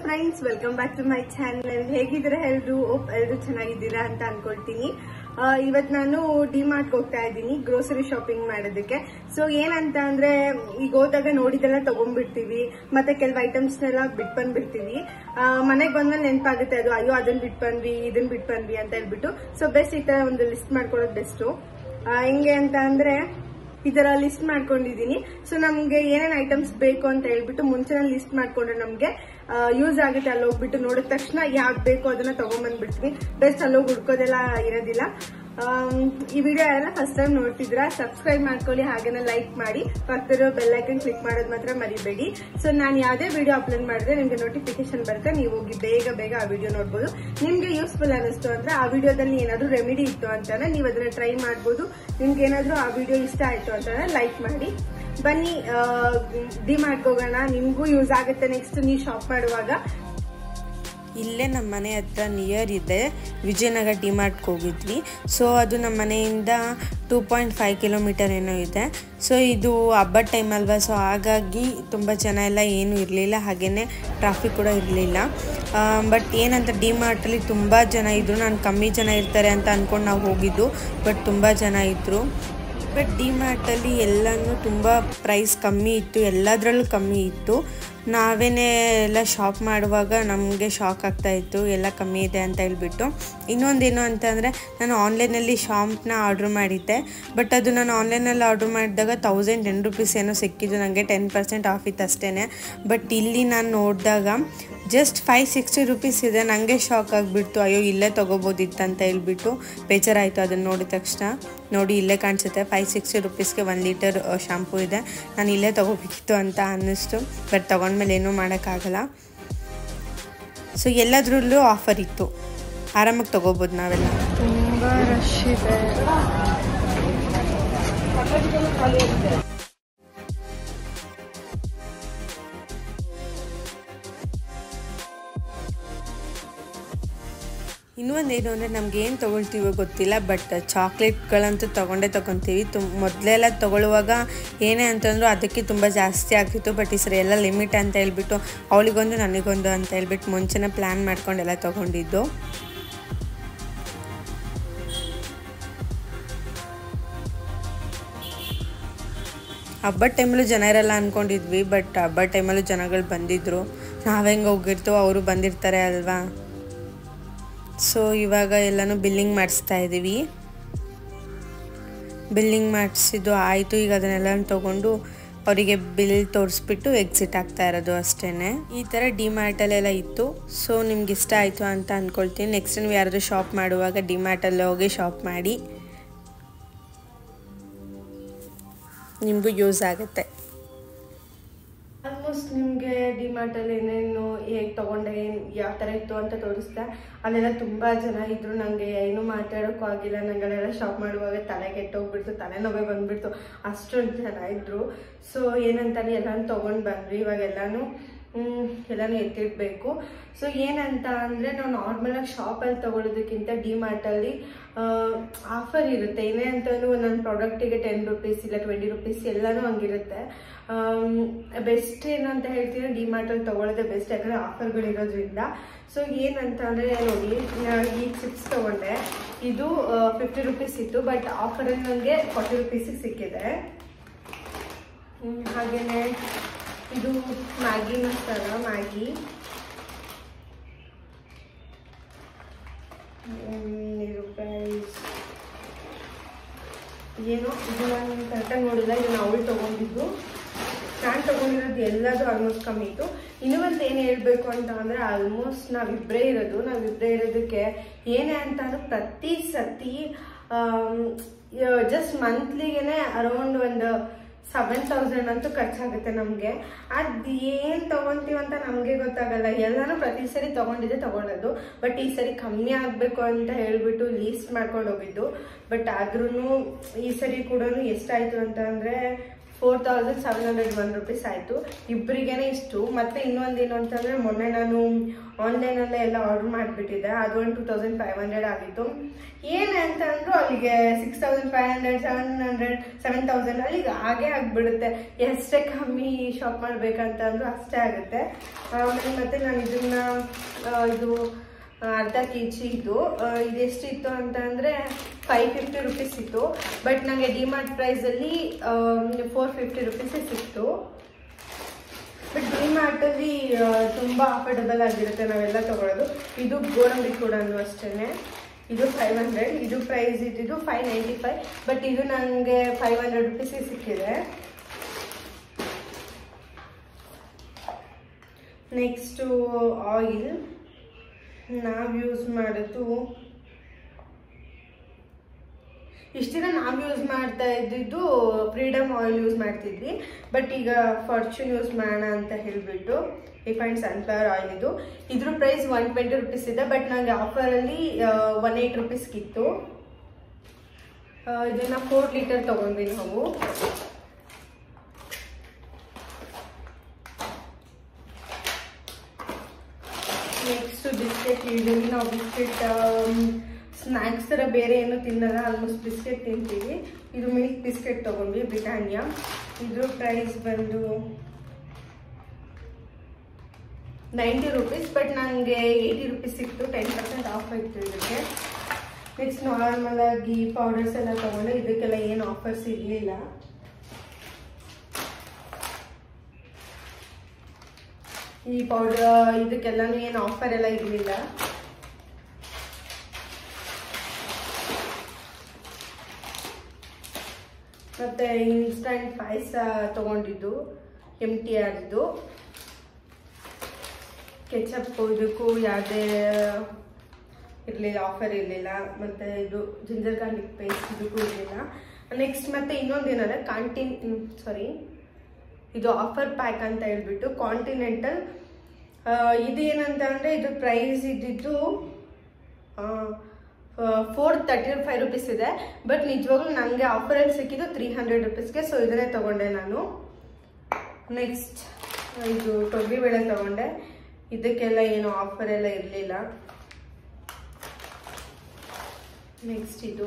friends welcome back to my channel ಹೇಗಿದ್ದೀರಾ ಎಲ್ರು ಎಲ್ರು ಚೆನ್ನಾಗಿದ್ದೀರಾ ಅಂತ ಅನ್ಕೊಳ್ತೀನಿ ಆ, ಇವತ್ ನಾನು ಡಿಮಾರ್ಟ್ ಹೋಗ್ತಾ ಇದ್ದೀನಿ ಗ್ರೋಸರಿ ಶಾಪಿಂಗ್ ಮಾಡೋದಕ್ಕೆ ಸೊ ಏನಂತ ಅಂದ್ರೆ ಈಗ ಹೋದಾಗ ನೋಡಿದೆಲ್ಲ ತಗೊಂಡ್ಬಿಡ್ತೀವಿ ಮತ್ತೆ ಕೆಲವು ಐಟಮ್ಸ್ನೆಲ್ಲ ಬಿಟ್ ಬಂದ್ಬಿಡ್ತೀವಿ ಮನೆಗೆ ಬಂದ್ಮೇಲೆ ನೆನಪಾಗುತ್ತೆ ಅದು ಅಯ್ಯೋ ಅದನ್ನ ಬಿಟ್ ಬಂದ್ವಿ ಇದನ್ನ ಬಿಟ್ ಬಂದ್ವಿ ಅಂತ ಹೇಳ್ಬಿಟ್ಟು ಸೊ ಬೆಸ್ಟ್ ಈ ತರ ಒಂದು ಲಿಸ್ಟ್ ಮಾಡ್ಕೊಳ್ಳೋದು ಬೆಸ್ಟ್ ಹೆಂಗೆ ಅಂತ ಅಂದ್ರೆ ಈ ತರ ಲಿಸ್ಟ್ ಮಾಡ್ಕೊಂಡಿದೀನಿ ಸೊ ನಮ್ಗೆ ಏನೇನ್ ಐಟಮ್ಸ್ ಬೇಕು ಅಂತ ಹೇಳ್ಬಿಟ್ಟು ಮುಂಚೆನೆ ಲಿಸ್ಟ್ ಮಾಡ್ಕೊಂಡ್ರೆ ನಮ್ಗೆ ಯೂಸ್ ಆಗುತ್ತೆ ಅಲ್ಲಿ ಹೋಗ್ಬಿಟ್ಟು ನೋಡಿದ ತಕ್ಷಣ ಯಾವ್ದು ಬೇಕು ಅದನ್ನ ತಗೊಂಡ್ಬಂದ್ಬಿಡ್ತೀವಿ ಬೆಸ್ಟ್ ಅಲ್ಲಿ ಹೋಗಿ ಹುಡ್ಕೋದೆಲ್ಲ ಇರೋದಿಲ್ಲ ಆಮ್, ಈ ವಿಡಿಯೋ ಯಾರೆಲ್ಲ ಫಸ್ಟ್ ಟೈಮ್ ನೋಡ್ತಿದ್ರ ಸಬ್ಸ್ಕ್ರೈಬ್ ಮಾಡ್ಕೊಳ್ಳಿ ಹಾಗೇನೆ ಲೈಕ್ ಮಾಡಿ ಪಕ್ಕದ ಬೆಲ್ ಐಕನ್ ಕ್ಲಿಕ್ ಮಾಡೋದು ಮಾತ್ರ ಮರಿಬೇಡಿ ಸೊ ನಾನು ಯಾವ್ದೇ ವಿಡಿಯೋ ಅಪ್ಲೋಡ್ ಮಾಡಿದ್ರೆ ನಿಮ್ಗೆ ನೋಟಿಫಿಕೇಶನ್ ಬರುತ್ತೆ ನೀವು ಹೋಗಿ ಬೇಗ ಬೇಗ ಆ ವಿಡಿಯೋ ನೋಡ್ಬೋದು ನಿಮ್ಗೆ ಯೂಸ್ಫುಲ್ ಅನಿಸ್ತು ಅಂದ್ರೆ ಆ ವಿಡಿಯೋದಲ್ಲಿ ಏನಾದ್ರೂ ರೆಮಿಡಿ ಇತ್ತು ಅಂತಂದ್ರೆ ನೀವು ಅದನ್ನ ಟ್ರೈ ಮಾಡ್ಬೋದು ನಿಮ್ಗೆ ಏನಾದ್ರೂ ಆ ವಿಡಿಯೋ ಇಷ್ಟ ಆಯ್ತು ಅಂತಂದ್ರೆ ಲೈಕ್ ಮಾಡಿ ಬನ್ನಿ ಡಿ ಹೋಗೋಣ ನಿಮ್ಗೂ ಯೂಸ್ ಆಗುತ್ತೆ ನೆಕ್ಸ್ಟ್ ನೀವು ಶಾಪ್ ಮಾಡುವಾಗ ಇಲ್ಲೇ ನಮ್ಮ ಮನೆ ಹತ್ರ ನಿಯರ್ ಇದೆ ವಿಜಯನಗರ ಡಿಮಾರ್ಟ್ಗೆ ಹೋಗಿದ್ವಿ ಸೊ ಅದು ನಮ್ಮ ಮನೆಯಿಂದ ಟೂ ಪಾಯಿಂಟ್ ಫೈವ್ ಕಿಲೋಮೀಟರ್ ಏನೋ ಇದೆ ಸೊ ಇದು ಹಬ್ಬದ ಟೈಮ್ ಅಲ್ವಾ ಸೊ ಹಾಗಾಗಿ ತುಂಬ ಜನ ಎಲ್ಲ ಏನೂ ಇರಲಿಲ್ಲ ಹಾಗೆಯೇ ಟ್ರಾಫಿಕ್ ಕೂಡ ಇರಲಿಲ್ಲ ಬಟ್ ಏನಂತ ಡಿಮಾರ್ಟಲ್ಲಿ ತುಂಬ ಜನ ಇದ್ದರು ನಾನು ಕಮ್ಮಿ ಜನ ಇರ್ತಾರೆ ಅಂತ ಅಂದ್ಕೊಂಡು ನಾವು ಹೋಗಿದ್ದು ಬಟ್ ತುಂಬ ಜನ ಇದ್ದರು ಬಟ್ ಡಿಮಾರ್ಟಲ್ಲಿ ಎಲ್ಲನೂ ತುಂಬ ಪ್ರೈಸ್ ಕಮ್ಮಿ ಇತ್ತು ಎಲ್ಲದರಲ್ಲೂ ಕಮ್ಮಿ ಇತ್ತು ನಾವೇನೇ ಎಲ್ಲ ಶಾಪ್ ಮಾಡುವಾಗ ನಮಗೆ ಶಾಕ್ ಆಗ್ತಾ ಇತ್ತು ಎಲ್ಲ ಕಮ್ಮಿ ಇದೆ ಅಂತ ಹೇಳ್ಬಿಟ್ಟು ಇನ್ನೊಂದೇನು ಅಂತಂದರೆ ನಾನು ಆನ್ಲೈನಲ್ಲಿ ಶಾಂಪ್ನ ಆರ್ಡ್ರ್ ಮಾಡಿದ್ದೆ ಬಟ್ ಅದು ನಾನು ಆನ್ಲೈನಲ್ಲಿ ಆರ್ಡ್ರ್ ಮಾಡಿದಾಗ ತೌಸಂಡ್ ಟೆನ್ ರುಪೀಸ್ ಏನೋ ಸಿಕ್ಕಿದ್ದು ನನಗೆ ಟೆನ್ ಪರ್ಸೆಂಟ್ ಆಫ್ ಇತ್ತು ಅಷ್ಟೇ ಬಟ್ ಇಲ್ಲಿ ನಾನು ನೋಡಿದಾಗ ಜಸ್ಟ್ ಫೈವ್ ಸಿಕ್ಸ್ಟಿ ರುಪೀಸ್ ಇದೆ ನನಗೆ ಶಾಕ್ ಆಗಿಬಿಡ್ತು ಅಯ್ಯೋ ಇಲ್ಲೇ ತೊಗೋಬೋದಿತ್ತು ಅಂತ ಹೇಳ್ಬಿಟ್ಟು ಬೇಜಾರಾಯಿತು ಅದನ್ನು ನೋಡಿದ ತಕ್ಷಣ ನೋಡಿ ಇಲ್ಲೇ ಕಾಣಿಸುತ್ತೆ ಫೈವ್ ಸಿಕ್ಸ್ಟಿ ರುಪೀಸ್ಗೆ ಒಂದು ಲೀಟರ್ ಶಾಂಪೂ ಇದೆ ನಾನು ಇಲ್ಲೇ ತೊಗೋಬೇಕಿತ್ತು ಅಂತ ಅನ್ನಿಸ್ತು ಬಟ್ ತೊಗೊಂಡ್ಮೇಲೆ ಏನೂ ಮಾಡೋಕ್ಕಾಗಲ್ಲ ಸೊ ಎಲ್ಲದರಲ್ಲೂ ಆಫರ್ ಇತ್ತು ಆರಾಮಾಗಿ ತೊಗೋಬೋದು ನಾವೆಲ್ಲ ತುಂಬಾ ರಶ್ ಇದೆ ಇನ್ನೂ ಒಂದೇನು ಅಂದರೆ ನಮ್ಗೆ ಏನು ತೊಗೊಳ್ತೀವೋ ಗೊತ್ತಿಲ್ಲ ಬಟ್ ಚಾಕ್ಲೇಟ್ಗಳಂತೂ ತೊಗೊಂಡೇ ತೊಗೊತೀವಿ ತುಮ್ ಮೊದಲೆಲ್ಲ ತೊಗೊಳ್ಳುವಾಗ ಏನೇ ಅಂತಂದ್ರು ಅದಕ್ಕೆ ತುಂಬ ಜಾಸ್ತಿ ಆಗ್ತಿತ್ತು ಬಟ್ ಈ ಸರಿ ಎಲ್ಲ ಲಿಮಿಟ್ ಅಂತ ಹೇಳ್ಬಿಟ್ಟು ಅವಳಿಗೊಂದು ನನಗೊಂದು ಅಂತ ಹೇಳ್ಬಿಟ್ಟು ಮುಂಚೆನೇ ಪ್ಲ್ಯಾನ್ ಮಾಡ್ಕೊಂಡೆಲ್ಲ ತೊಗೊಂಡಿದ್ದು ಹಬ್ಬದ ಟೈಮಲ್ಲೂ ಜನ ಇರಲ್ಲ ಅಂದ್ಕೊಂಡಿದ್ವಿ ಬಟ್ ಹಬ್ಬದ ಟೈಮಲ್ಲೂ ಜನಗಳು ಬಂದಿದ್ದರು ನಾವು ಹೆಂಗೆ ಹೋಗಿರ್ತೀವೋ ಅವರು ಬಂದಿರ್ತಾರೆ ಅಲ್ವಾ ಸೊ ಇವಾಗ ಎಲ್ಲನೂ ಬಿಲ್ಲಿಂಗ್ ಮಾಡಿಸ್ತಾ ಇದ್ದೀವಿ ಬಿಲ್ಲಿಂಗ್ ಮಾಡಿಸಿದ್ದು ಆಯಿತು ಈಗ ಅದನ್ನೆಲ್ಲ ತೊಗೊಂಡು ಅವರಿಗೆ ಬಿಲ್ ತೋರಿಸ್ಬಿಟ್ಟು ಎಕ್ಸಿಟ್ ಆಗ್ತಾ ಇರೋದು ಅಷ್ಟೇ ಈ ಥರ ಡಿಮ್ಯಾಟಲ್ಲೆಲ್ಲ ಇತ್ತು ಸೊ ನಿಮ್ಗೆ ಇಷ್ಟ ಆಯಿತು ಅಂತ ಅಂದ್ಕೊಳ್ತೀನಿ ನೆಕ್ಸ್ಟ್ ನೀವು ಯಾರಾದರೂ ಶಾಪ್ ಮಾಡುವಾಗ ಡಿಮ್ಯಾಟಲ್ಲಿ ಹೋಗಿ ಶಾಪ್ ಮಾಡಿ ನಿಮಗೂ ಯೂಸ್ ಆಗುತ್ತೆ ಆಲ್ಮೋಸ್ಟ್ ನಿಮ್ಗೆ ಡಿಮಾರ್ಟ್ ಅಲ್ಲಿ ಏನೇನು ಹೇಗ್ ತಗೊಂಡೆ ಏನ್ ಯಾವ ತರ ಇತ್ತು ಅಂತ ತೋರಿಸ್ದೆ ಅಲ್ಲೆಲ್ಲ ತುಂಬಾ ಜನ ಇದ್ರು ನಂಗೆ ಏನು ಮಾತಾಡೋಕ್ಕೂ ಆಗಿಲ್ಲ ನಂಗಲ್ಲೆಲ್ಲ ಶಾಪ್ ಮಾಡುವಾಗ ತಲೆ ಕೆಟ್ಟೋಗ್ಬಿಡ್ತು ತಲೆನೋವೇ ಬಂದ್ಬಿಡ್ತು ಅಷ್ಟೊಂದು ಜನ ಇದ್ರು ಸೊ ಏನಂತಾನೆ ಎಲ್ಲಾನು ತಗೊಂಡ್ ಬಂದ್ವಿ ಇವಾಗ ಎಲ್ಲಾನು ಹ್ಮ್, ಎಲ್ಲಾನು ಎತ್ತಿಡ್ಬೇಕು ಸೊ ಏನಂತ ಅಂದ್ರೆ ನಾವು ನಾರ್ಮಲ್ ಆಗಿ ಶಾಪಲ್ಲಿ ತಗೊಳ್ಳೋದಕ್ಕಿಂತ ಡಿಮಾರ್ಟಲ್ಲಿ ಆಫರ್ ಇರುತ್ತೆ ಏನೇ ಅಂತಂದ್ರೂ ಒಂದೊಂದು ಪ್ರಾಡಕ್ಟಿಗೆ ಟೆನ್ ರುಪೀಸ್ ಇಲ್ಲ ಟ್ವೆಂಟಿ ರುಪೀಸ್ ಎಲ್ಲನೂ ಹಂಗಿರುತ್ತೆ ಬೆಸ್ಟ್ ಏನು ಅಂತ ಹೇಳ್ತೀನಿ ಡಿಮಾರ್ಟಲ್ಲಿ ತಗೊಳ್ಳೋದೇ ಬೆಸ್ಟ್ ಯಾಕಂದರೆ ಆಫರ್ಗಳಿರೋದ್ರಿಂದ ಸೊ ಏನಂತ ಅಂದರೆ ನೋಡಿ ನಾನು ಈ ಚಿಪ್ಸ್ ತಗೊಂಡೆ ಇದು ಫಿಫ್ಟಿ ರುಪೀಸ್ ಇತ್ತು ಬಟ್ ಆಫರಲ್ಲಿ ನನಗೆ ಫಾರ್ಟಿ ರುಪೀಸಿಗೆ ಸಿಕ್ಕಿದೆ ಹ್ಮ್, ಹಾಗೇನೆ ಇದು ಮ್ಯಾಗಿ ಮಸಾಲ ಮ್ಯಾಗಿ ರೂಪಾಯಿ ಏನೋ ಇದು ನಾನು ಕರೆಕ್ಟಾಗಿ ನೋಡಿಲ್ಲ ಇದು ಅವಳು ತೊಗೊಂಡಿದ್ದು ನಾನು ತೊಗೊಂಡಿರೋದು ಎಲ್ಲದು ಆಲ್ಮೋಸ್ಟ್ ಕಮ್ಮಿ ಇತ್ತು ಇನ್ನೂ ಒಂದು ಏನು ಹೇಳಬೇಕು ಅಂತ ಅಂದರೆ ಆಲ್ಮೋಸ್ಟ್ ನಾವಿಬ್ಬರೇ ಇರೋದು ನಾವಿಬ್ಬರೇ ಇರೋದಕ್ಕೆ ಏನೇ ಅಂತ ಅಂದ್ರೆ ಪ್ರತಿ ಸತಿ ಜಸ್ಟ್ ಮಂತ್ಲಿಗೆ ಅರೌಂಡ್ ಒಂದು ಸೆವೆನ್ ತೌಸಂಡ್ ಅಂತೂ ಖರ್ಚಾಗುತ್ತೆ ನಮಗೆ ಅದು ಏನು ತೊಗೊತೀವಿ ಅಂತ ನಮಗೆ ಗೊತ್ತಾಗಲ್ಲ ಎಲ್ಲನೂ ಪ್ರತಿ ಸರಿ ತೊಗೊಂಡಿದ್ದೆ ತೊಗೊಳೋದು ಬಟ್ ಈ ಸರಿ ಕಮ್ಮಿ ಆಗಬೇಕು ಅಂತ ಹೇಳ್ಬಿಟ್ಟು ಲೀಸ್ಟ್ ಮಾಡ್ಕೊಂಡು ಹೋಗಿದ್ದು ಬಟ್ ಆದ್ರೂ ಈ ಸರಿ ಕೂಡ ಎಷ್ಟಾಯಿತು ಅಂತ ಅಂದರೆ four thousand seven hundred one rupees ಆಯಿತು ಇಬ್ಬರಿಗೇನೆ ಇಷ್ಟು ಮತ್ತೆ ಇನ್ನೊಂದೇನು ಅಂತಂದರೆ ಮೊನ್ನೆ ನಾನು ಆನ್ಲೈನಲ್ಲೇ ಎಲ್ಲ ಆರ್ಡರ್ ಮಾಡಿಬಿಟ್ಟಿದ್ದೆ ಅದು ಒಂದು ಟೂ ತೌಸಂಡ್ ಫೈವ್ ಹಂಡ್ರೆಡ್ ಆಗಿತ್ತು ಏನು ಅಂತ ಅಂದ್ರು ಅಲ್ಲಿಗೆ six thousand five hundred seven hundred seven thousand ಅಲ್ಲಿಗೆ ಹಾಗೆ ಆಗಿಬಿಡುತ್ತೆ ಎಷ್ಟೇ ಕಮ್ಮಿ ಶಾಪ್ ಮಾಡ್ಬೇಕಂತ ಅಂದ್ರು ಅಷ್ಟೇ ಆಗುತ್ತೆ ಆಮೇಲೆ ಮತ್ತೆ ನಾನು ಇದನ್ನ ಆ, ಇದು ಆ, ಅರ್ಧ ಕೆ ಜಿ ಇದು ಆ, ಇದೆಷ್ಟಿತ್ತು ಅಂತ ಅಂದರೆ ಫೈವ್ ಫಿಫ್ಟಿ ರುಪೀಸ್ ಇತ್ತು ಬಟ್ ನನಗೆ ಡಿಮಾರ್ಟ್ ಪ್ರೈಸಲ್ಲಿ ಫೋರ್ ಫಿಫ್ಟಿ ರುಪೀಸೇ ಸಿಕ್ತು ಬಟ್ ಡಿಮಾರ್ಟಲ್ಲಿ ತುಂಬ ಅಫೋರ್ಡಬಲ್ ಆಗಿರುತ್ತೆ ನಾವೆಲ್ಲ ತಗೊಳ್ಳೋದು ಇದು ಗೋಡಂಬಿ ಕೂಡ ಅಷ್ಟೇ ಇದು ಫೈವ್ ಹಂಡ್ರೆಡ್ ಇದು ಪ್ರೈಸ್ ಇದ್ದಿದ್ದು ಫೈವ್ ನೈಂಟಿ ಫೈವ್ ಬಟ್ ಇದು ನನಗೆ ಫೈವ್ ಹಂಡ್ರೆಡ್ ರುಪೀಸಿಗೆ ಸಿಕ್ಕಿದೆ ನೆಕ್ಸ್ಟು ಆಯಿಲ್ ನಾವು ಯೂಸ್ ಮಾಡೋದು ಇಷ್ಟು ದಿನ ನಾವು ಯೂಸ್ ಮಾಡ್ತಾ ಇದ್ದಿದ್ದು ಫ್ರೀಡಮ್ ಆಯಿಲ್ ಯೂಸ್ ಮಾಡ್ತಿದ್ವಿ ಬಟ್ ಈಗ ಫಾರ್ಚೂನ್ ಯೂಸ್ ಮಾಡೋಣ ಅಂತ ಹೇಳಿಬಿಟ್ಟು ರಿಫೈನ್ಡ್ ಸನ್ಫ್ಲವರ್ ಆಯಿಲ್ ಇದು ಇದ್ರ ಪ್ರೈಸ್ ಒನ್ ಟ್ವೆಂಟಿ ರುಪೀಸ್ ಇದೆ ಬಟ್ ನನಗೆ ಆಫರಲ್ಲಿ ಒನ್ ಏಯ್ಟ್ ರುಪೀಸ್ಗಿತ್ತು ಇದನ್ನ ಫೋರ್ ಲೀಟರ್ ತೊಗೊಂಡ್ವಿ ನಾವು ನೆಕ್ಸ್ಟ್ ಬಿಸ್ಕೆಟ್ ಯೂಶಲಿ ನಾವು ಬಿಸ್ಕೆಟ್ ಸ್ನ್ಯಾಕ್ಸ್ ಥರ ಬೇರೆ ಏನು ತಿನ್ನಲ್ಲ ಆಲ್ಮೋಸ್ಟ್ ಬಿಸ್ಕೆಟ್ ತಿಂತೀವಿ ಇದು ಮಿಲ್ಕ್ ಬಿಸ್ಕೆಟ್ ತೊಗೊಂಡ್ವಿ ಬ್ರಿಟಾನಿಯಾ ಇದ್ರ ಪ್ರೈಸ್ ಬಂದು ನೈಂಟಿ ರುಪೀಸ್ ಬಟ್ ನನಗೆ ಏಯ್ಟಿ ರುಪೀಸ್ ಸಿಕ್ತು ಟೆನ್ ಪರ್ಸೆಂಟ್ ಆಫ್ ಇತ್ತು ಇದಕ್ಕೆ ನೆಕ್ಸ್ಟ್ ನಾರ್ಮಲ್ ಆಗಿ ಪೌಡರ್ಸ್ ಎಲ್ಲ ತೊಗೊಂಡೆ ಇದಕ್ಕೆಲ್ಲ ಏನು ಆಫರ್ಸ್ ಇರಲಿಲ್ಲ ಈ ಪೌಡರ್ ಇದಕ್ಕೆಲ್ಲನೂ ಏನು ಆಫರ್ ಎಲ್ಲ ಇರಲಿಲ್ಲ ಮತ್ತೆ ಇನ್ಸ್ಟಂಟ್ ಪಾಯಸ ತಗೊಂಡಿದ್ದು ಎಮ್ ಟಿ ಆರ್ದು ಕೆಚಪ್ ಇದಕ್ಕೂ ಯಾವುದೇ ಇರಲಿಲ್ಲ ಆಫರ್ ಇರಲಿಲ್ಲ ಮತ್ತು ಇದು ಜಿಂಜರ್ ಗಾರ್ಲಿಕ್ ಪೇಸ್ಟ್ ಇದಕ್ಕೂ ಇರಲಿಲ್ಲ ನೆಕ್ಸ್ಟ್ ಮತ್ತೆ ಇನ್ನೊಂದು ಏನಂದರೆ ಕಾಂಟಿನ್ ಸಾರಿ ಇದು ಆಫರ್ ಪ್ಯಾಕ್ ಅಂತ ಹೇಳ್ಬಿಟ್ಟು ಕಾಂಟಿನೆಂಟಲ್ ಇದು ಏನಂತ ಅಂದರೆ ಇದು ಪ್ರೈಸ್ ಇದ್ದಿದ್ದು ಫೋರ್ ತರ್ಟಿ ಫೈವ್ ರುಪೀಸ್ ಇದೆ ಬಟ್ ನಿಜವಾಗ್ಲೂ ನನಗೆ ಆಫರಲ್ಲಿ ಸಿಕ್ಕಿದ್ದು ತ್ರೀ ಹಂಡ್ರೆಡ್ ರುಪೀಸ್ಗೆ ಸೊ ಇದನ್ನೇ ತೊಗೊಂಡೆ ನಾನು ನೆಕ್ಸ್ಟ್ ಇದು ತೊಗರಿಬೇಳೆ ತೊಗೊಂಡೆ ಇದಕ್ಕೆಲ್ಲ ಏನು ಆಫರ್ ಎಲ್ಲ ಇರಲಿಲ್ಲ ನೆಕ್ಸ್ಟ್ ಇದು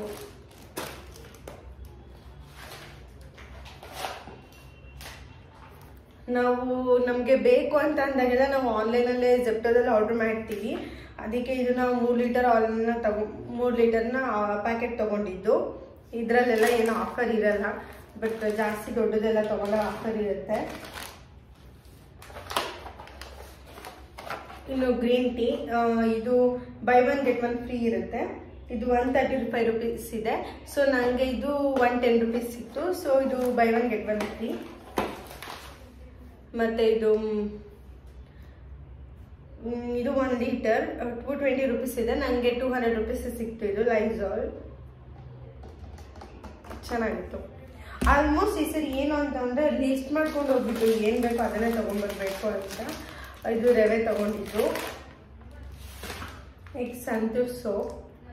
ನಾವು ನಮಗೆ ಬೇಕು ಅಂತ ಅಂದಾಗೆಲ್ಲ ನಾವು ಆನ್ಲೈನಲ್ಲೇ ಜೆಪ್ಟೋದಲ್ಲಿ ಆರ್ಡರ್ ಮಾಡ್ತೀವಿ ಅದಕ್ಕೆ ಇದು ನಾವು ಮೂರು ಲೀಟರ್ ಆಯಿಲ್ನ ತಗೊ ಮೂರು ಲೀಟರ್ನ ಪ್ಯಾಕೆಟ್ ತೊಗೊಂಡಿದ್ದು ಇದರಲ್ಲೆಲ್ಲ ಏನು ಆಫರ್ ಇರಲ್ಲ ಬಟ್ ಜಾಸ್ತಿ ದೊಡ್ಡದೆಲ್ಲ ತೊಗೊಂಡ ಆಫರ್ ಇರುತ್ತೆ ಇನ್ನು ಗ್ರೀನ್ ಟೀ ಇದು buy one get one free ಇರುತ್ತೆ ಇದು ಒನ್ ತರ್ಟಿ ಫೈವ್ ರುಪೀಸ್ ಇದೆ ಸೊ ನನಗೆ ಇದು ಒನ್ ಟೆನ್ ರುಪೀಸ್ ಸಿಕ್ತು ಸೊ ಇದು buy one get one free ಮತ್ತು ಇದು ಮ್, ಇದು one litre two twenty rupees ಇದೆ ನನಗೆ ಟೂ ಹಂಡ್ರೆಡ್ ರುಪೀಸ್ ಸಿಕ್ತು ಇದು ಲೈಝಾಲ್ ಚೆನ್ನಾಗಿತ್ತು ಆಲ್ಮೋಸ್ಟ್ ಈ ಸರಿ ಏನು ಅಂತಂದರೆ ಲಿಸ್ಟ್ ಮಾಡ್ಕೊಂಡು ಹೋಗ್ಬಿಟ್ಟು ಏನು ಬೇಕೋ ಅದನ್ನೇ ತೊಗೊಂಡ್ಬರ್ಬೇಕು ಅಂತ ಇದು ರವೆ ತೊಗೊಂಡಿದ್ದು ನೆಕ್ಸ್ಟ್ ಸಂತೂರ್ ಸೋಪ್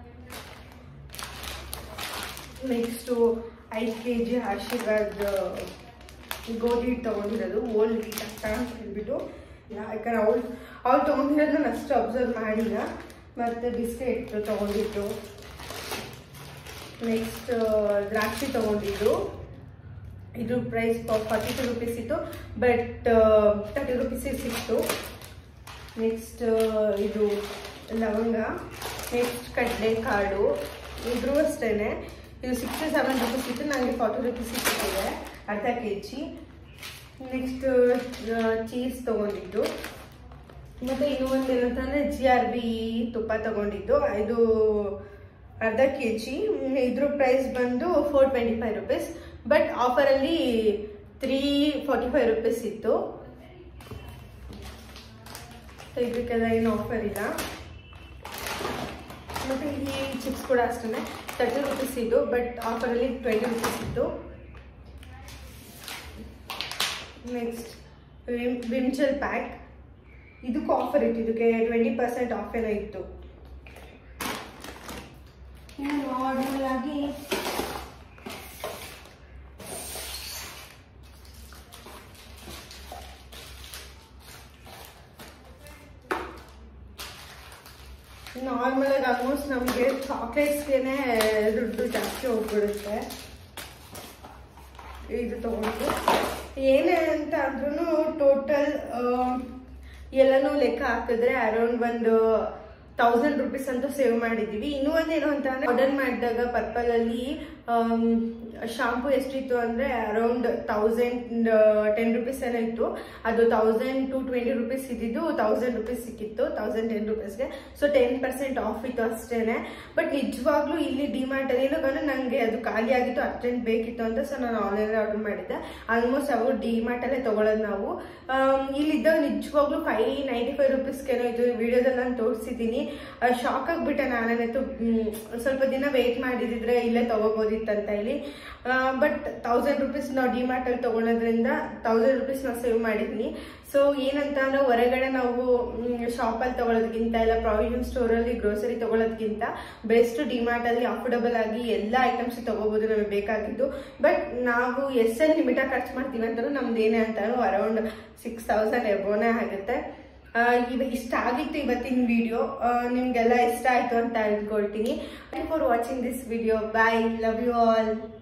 ನೆಕ್ಸ್ಟು ಐದು ಕೆ ಜಿ ಆಶೀರ್ವಾದ್ ಗೋಧಿ ಹಿಟ್ಟು ತೊಗೊಂಡಿರೋದು ಓಲ್ಡ್ ಹಿಟ್ಟು ಅಷ್ಟ ಅಂತ ಹೇಳ್ಬಿಟ್ಟು ಯಾಕಂದ್ರೆ ಅವಳು ಅವಳು ತೊಗೊಂಡಿರೋದು ನಾನು ಅಷ್ಟು ಅಬ್ಸರ್ವ್ ಮಾಡಿಲ್ಲ ಮತ್ತು ಬಿಸ್ಕೆಟ್ ತೊಗೊಂಡಿದ್ದು ನೆಕ್ಸ್ಟ್ ದ್ರಾಕ್ಷಿ ತೊಗೊಂಡಿದ್ದು ಇದು ಪ್ರೈಸ್ ಫಾರ್ಟಿ ಟು ರುಪೀಸ್ ಇತ್ತು ಬಟ್ ತರ್ಟಿ ರುಪೀಸಿಗೆ ಸಿಕ್ತು ನೆಕ್ಸ್ಟ್ ಇದು ಲವಂಗ ನೆಕ್ಸ್ಟ್ ಕಡಲೆಕಾಳು ಇದ್ರೂ ಅಷ್ಟೇ ಇದು ಸಿಕ್ಸ್ಟಿ ಸೆವೆನ್ ರುಪೀಸ್ ಇತ್ತು ನನಗೆ ಫಾರ್ಟಿ ರುಪೀಸ್ ಸಿಕ್ಕಿದೆ ಅರ್ಧ ಕೆ ಜಿ ನೆಕ್ಸ್ಟ್ ಚೀಸ್ ತೊಗೊಂಡಿದ್ದು ಮತ್ತು ಇನ್ನೊಂದು ಏನಂತಂದರೆ ಜಿ ಆರ್ ಬಿ ತುಪ್ಪ ತೊಗೊಂಡಿದ್ದು ಇದು ಅರ್ಧ ಕೆ ಜಿ ಇದ್ರ ಪ್ರೈಸ್ ಬಂದು four twenty five rupees but ಆಫರಲ್ಲಿ ತ್ರೀ ಫಾರ್ಟಿ ಫೈವ್ ರುಪೀಸ್ ಇತ್ತು ಸೊ ಇದಕ್ಕೆಲ್ಲ ಏನು ಆಫರ್ ಇಲ್ಲ ಮತ್ತು ಈ ಚಿಪ್ಸ್ ಕೂಡ ಅಷ್ಟೇ ತರ್ಟಿ ರುಪೀಸ್ ಇದು ಬಟ್ ಆಫರಲ್ಲಿ ಟ್ವೆಂಟಿ ರುಪೀಸ್ ಇತ್ತು ನೆಕ್ಸ್ಟ್ ವಿಮ್ಚಲ್ ಪ್ಯಾಕ್ ಇದಕ್ಕೂ ಆಫರ್ ಇತ್ತು ಇದಕ್ಕೆ ಟ್ವೆಂಟಿ ಪರ್ಸೆಂಟ್ ಆಫ್ ಏನೋ ಇತ್ತು ಇನ್ನು ನಾರ್ಮಲ್ ಆಗಿ ನಾರ್ಮಲ್ ಆಗಿ ಆಲ್ಮೋಸ್ಟ್ ನಮಗೆ ಚಾಕ್ಲೇಟ್ಸ್ಗೆನೆ ದುಡ್ಡು ಜಾಸ್ತಿ ಹೋಗ್ಬಿಡುತ್ತೆ ಇದು ತಗೊಂಡು ಏನೇ ಅಂತ ಅಂದ್ರೂ ಟೋಟಲ್ ಎಲ್ಲನೂ ಲೆಕ್ಕ ಹಾಕಿದ್ರೆ ಅರೌಂಡ್ ಒಂದು ತೌಸಂಡ್ ರುಪೀಸ್ ಅಂತೂ ಸೇವ್ ಮಾಡಿದ್ದೀವಿ ಇನ್ನೂ ಒಂದೇನು ಅಂತ ಅಂದ್ರೆ ಆರ್ಡರ್ ಮಾಡಿದಾಗ ಪರ್ಪಲ್ ಅಲ್ಲಿ ಶಾಂಪು ಎಷ್ಟಿತ್ತು ಅಂದ್ರೆ ಅರೌಂಡ್ ತೌಸಂಡ್ ಟೆನ್ ರುಪೀಸ್ ಏನೋ ಇತ್ತು ಅದು ತೌಸಂಡ್ ಟು ಟ್ವೆಂಟಿ ರುಪೀಸ್ ಇದ್ದಿದ್ದು ತೌಸಂಡ್ ರುಪೀಸ್ ಸಿಕ್ಕಿತ್ತು ತೌಸಂಡ್ ಟೆನ್ ರುಪೀಸ್ಗೆ ಸೊ ಟೆನ್ ಪರ್ಸೆಂಟ್ ಆಫ್ ಇತ್ತು ಅಷ್ಟೇನೆ ಬಟ್ ನಿಜವಾಗ್ಲೂ ಇಲ್ಲಿ ಡಿಮಾರ್ಟ್ ಅಲ್ಲಿ ಏನೋ ನನಗೆ ಅದು ಖಾಲಿ ಆಗಿತ್ತು ಅರ್ಜೆಂಟ್ ಬೇಕಿತ್ತು ಅಂತ ಸೊ ನಾನು ಆನ್ಲೈನ್ ಆರ್ಡರ್ ಮಾಡಿದ್ದೆ ಆಲ್ಮೋಸ್ಟ್ ಅವು ಡಿಮಾರ್ಟ್ ಅಲ್ಲೇ ತಗೊಳ್ಳೋದು ನಾವು ಆಮ್, ಇಲ್ಲಿದ್ದಾಗ ನಿಜವಾಗ್ಲೂ ಫೈವ್ ನೈಂಟಿ ಫೈವ್ ರುಪೀಸ್ಗೇನೋ ಇದು ವಿಡಿಯೋದಲ್ಲಿ ನಾನು ತೋರಿಸಿದ್ದೀನಿ ಶಾಕ್ ಆಗಿಬಿಟ್ಟೆ ನಾನೇನತ್ತು ಸ್ವಲ್ಪ ದಿನ ವೇಟ್ ಮಾಡಿದಿದ್ರೆ ಇಲ್ಲೇ ತಗೋಬೋದಿತ್ತಂತ ಇಲ್ಲಿ ಬಟ್ ತೌಸಂಡ್ ರುಪೀಸ್ ನಾವು ಡಿಮಾರ್ಟ್ ಅಲ್ಲಿ ತಗೊಳೋದ್ರಿಂದ ತೌಸಂಡ್ ರುಪೀಸ್ ನಾವು ಸೇವ್ ಮಾಡಿದ್ದೀನಿ ಸೊ ಏನಂತ ಅಂದ್ರೆ ಹೊರಗಡೆ ನಾವು ಶಾಪಲ್ಲಿ ತಗೊಳ್ಳೋದಕ್ಕಿಂತ ಇಲ್ಲ ಪ್ರಾವಿಷನ್ ಸ್ಟೋರಲ್ಲಿ ಗ್ರೋಸರಿ ತಗೊಳ್ಳೋದಕ್ಕಿಂತ ಬೆಸ್ಟ್ ಡಿಮಾರ್ಟ್ ಅಲ್ಲಿ ಅಫೋರ್ಡಬಲ್ ಆಗಿ ಎಲ್ಲ ಐಟಮ್ಸ್ ತಗೋಬಹುದು ನಮಗೆ ಬೇಕಾಗಿದ್ದು ಬಟ್ ನಾವು ಎಷ್ಟೆಲ್ಲಿ ಲಿಮಿಟಾಗಿ ಖರ್ಚು ಮಾಡ್ತೀವಿ ಅಂತ ನಮ್ದು ಏನೇ ಅಂತ ಅರೌಂಡ್ ಸಿಕ್ಸ್ ತೌಸಂಡ್ ಎಬೋನೇ ಆಗುತ್ತೆ ಆ, ಇವ ಇಷ್ಟ ಆಗಿತ್ತು ಇವತ್ತಿನ ವಿಡಿಯೋ ನಿಮ್ಗೆಲ್ಲ ಇಷ್ಟ ಆಯ್ತು ಅಂತ ಅನ್ಕೊಳ್ತೀನಿ thank for watching this video bye love you all